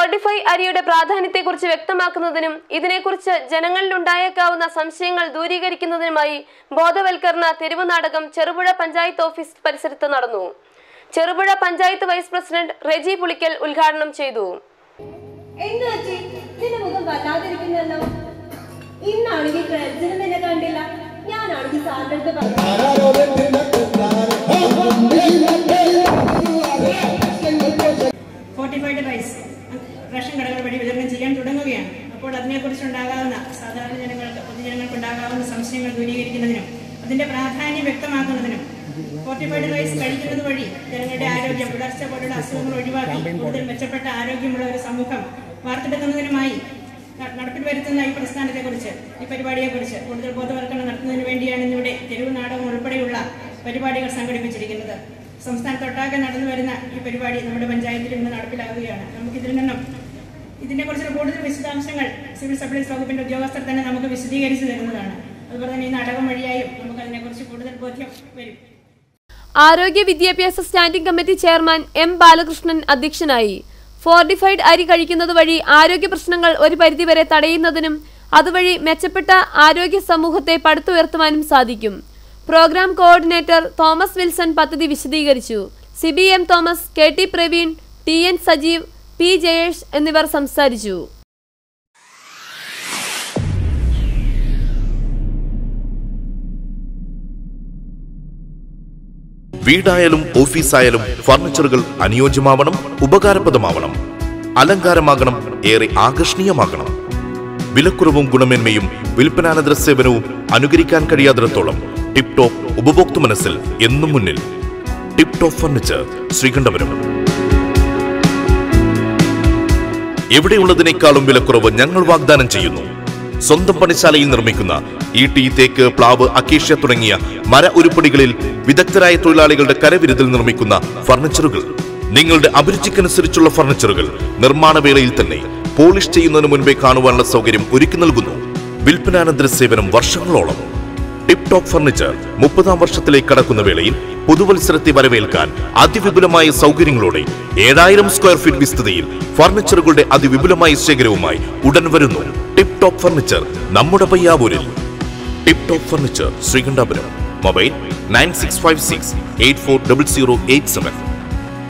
fortify അരിയുടെ പ്രാധാന്യത്തെക്കുറിച്ച് വ്യക്തമാക്കുന്നതിനും ഇതിനെക്കുറിച്ച് ജനങ്ങളിൽ ഉണ്ടായേക്കാവുന്ന സംശയങ്ങൾ ദൂരീകരിക്കുന്നതിനുമായി ബോധവൽക്കരണ തെരുവ് നാടകം ചെറുപുഴ പഞ്ചായത്ത് ഓഫീസ് പരിസരത്ത് നടന്നു ചെറുപുഴ പഞ്ചായത്ത് വൈസ് പ്രസിഡന്റ് റെജി പുളിക്കൽ ഉദ്ഘാടനം ചെയ്തു എന്ത് പറ്റി നിന്റെ മുഖം വല്ലാതിരിക്കുന്നല്ലോ ഇന്നാണെങ്കിൽ പ്രജനം നിന്നെ കണ്ടില്ല ഞാനാണെങ്കിൽ സാറിന്റെ അടുത്ത് പറഞ്ഞു ഫോർട്ടിഫൈഡ് റൈസ് റേഷൻ കടകൾ വഴി വിതരണം ചെയ്യാൻ തുടങ്ങുകയാണ് അപ്പോൾ അതിനെക്കുറിച്ചുണ്ടാകാവുന്ന സാധാരണ ജനങ്ങൾക്ക് പൊതുജനങ്ങൾക്ക് ഉണ്ടാകാവുന്ന സംശയങ്ങൾ ദൂരീകരിക്കുന്നതിനും അതിന്റെ പ്രാധാന്യം വ്യക്തമാക്കുന്നതിനും ഫോർട്ടിഫൈഡ് റൈസ് കഴിക്കുന്നത് വഴി ജനങ്ങളുടെ ആരോഗ്യം പുലർച്ച പോലുള്ള അസുഖങ്ങൾ ഒഴിവാക്കി കൂടുതൽ മെച്ചപ്പെട്ട ആരോഗ്യമുള്ള ഒരു സമൂഹം വാർത്തെടുക്കുന്നതിനുമായി ന- നടപ്പിൽ വരുത്തുന്ന ഈ പ്രസ്ഥാനത്തെക്കുറിച്ച് ഈ പരിപാടിയെക്കുറിച്ച് കൂടുതൽ ബോധവൽക്കരണം നടത്തുന്നതിന് വേണ്ടിയാണ് ഇന്നിവിടെ തെരുവ് നാടകം ഉൾപ്പെടെയുള്ള പരിപാടികൾ സംഘടിപ്പിച്ചിരിക്കുന്നത് സംസ്ഥാനത്തൊട്ടാകെ നടന്നു വരുന്ന ഈ പരിപാടി നമ്മുടെ പഞ്ചായത്തിൽ ഇന്ന് നടപ്പിലാവുകയാണ് നമുക്ക് ഇതിൽ നിന്നും ഇതിനെക്കുറിച്ചുള്ള കൂടുതൽ വിശദാംശങ്ങൾ സിവിൽ സപ്ലൈസ് വകുപ്പിന്റെ ഉദ്യോഗസ്ഥർ തന്നെ നമുക്ക് വിശദീകരിച്ചു തരുന്നതാണ് അതുപോലെ തന്നെ ഈ നാടകം വഴിയായും നമുക്ക് അതിനെക്കുറിച്ച് കൂടുതൽ ബോധ്യം വരും ആരോഗ്യ വിദ്യാഭ്യാസ standing committee chairman M Balakrishnan അധ്യക്ഷനായി ഫോർട്ടിഫൈഡ് അരി കഴിക്കുന്നത് വഴി ആരോഗ്യ പ്രശ്നങ്ങൾ ഒരു പരിധിവരെ തടയുന്നതിനും അതുവഴി മെച്ചപ്പെട്ട ആരോഗ്യ സമൂഹത്തെ പടുത്തുയർത്തുവാനും സാധിക്കും പ്രോഗ്രാം കോർഡിനേറ്റർ തോമസ് വിൽസൺ പദ്ധതി വിശദീകരിച്ചു Siby M Thomas K T Praveen T N Sajeev P Jayesh എന്നിവർ സംസാരിച്ചു വീടായാലും ഓഫീസായാലും ഫർണിച്ചറുകൾ അനുയോജ്യമാവണം ഉപകാരപ്രദമാവണം അലങ്കാരമാകണം ഏറെ ആകർഷണീയമാകണം വിലക്കുറവും ഗുണമേന്മയും വിൽപ്പനാനന്തര സേവനവും അനുകരിക്കാൻ കഴിയാത്തിടത്തോളം ടിപ് ടോപ്പ് ഉപഭോക്തൃ മനസ്സിൽ എന്നും മുന്നിൽ ടിപ് ടോപ്പ് ഫർണിച്ചർ ശ്രീകണ്ഠപുരം എവിടെയുള്ളതിനേക്കാളും വിലക്കുറവ് ഞങ്ങൾ വാഗ്ദാനം ചെയ്യുന്നു സ്വന്തം പണിശാലയിൽ നിർമ്മിക്കുന്ന ഈട്ടി തേക്ക് പ്ലാവ് അക്കേഷ്യ തുടങ്ങിയ മര ഉരുപ്പടികളിൽ വിദഗ്ധരായ തൊഴിലാളികളുടെ കരവിരുതിൽ നിർമ്മിക്കുന്ന ഫർണിച്ചറുകൾ നിങ്ങളുടെ അഭിരുചിക്കനുസരിച്ചുള്ള ഫർണിച്ചറുകൾ നിർമ്മാണ വേളയിൽ തന്നെ പോളിഷ് ചെയ്യുന്നതിന് മുൻപേ കാണുവാനുള്ള സൗകര്യം ഒരുക്കി നൽകുന്നു വിൽപ്പനാനന്തര സേവനം വർഷങ്ങളോളം ടിപ് ടോപ്പ് ഫർണിച്ചർ മുപ്പതാം വർഷത്തിലേക്ക് കടക്കുന്ന വേളയിൽ പുതുവത്സരത്തെ വരവേൽക്കാൻ അതിവിപുലമായ സൗകര്യങ്ങളോടെ ഏഴായിരം സ്ക്വയർ ഫീറ്റ് വിസ്തൃതിയിൽ ഫർണിച്ചറുകളുടെ അതിവിപുലമായ ശേഖരവുമായി ഉടൻ വരുന്നു ടിപ് ടോപ്പ് ഫർണിച്ചർ നമ്മുടെ പയ്യാവൂരിൽ Tip Top Furniture Sreekandapuram mobile nine six five six eight four double zero eight seven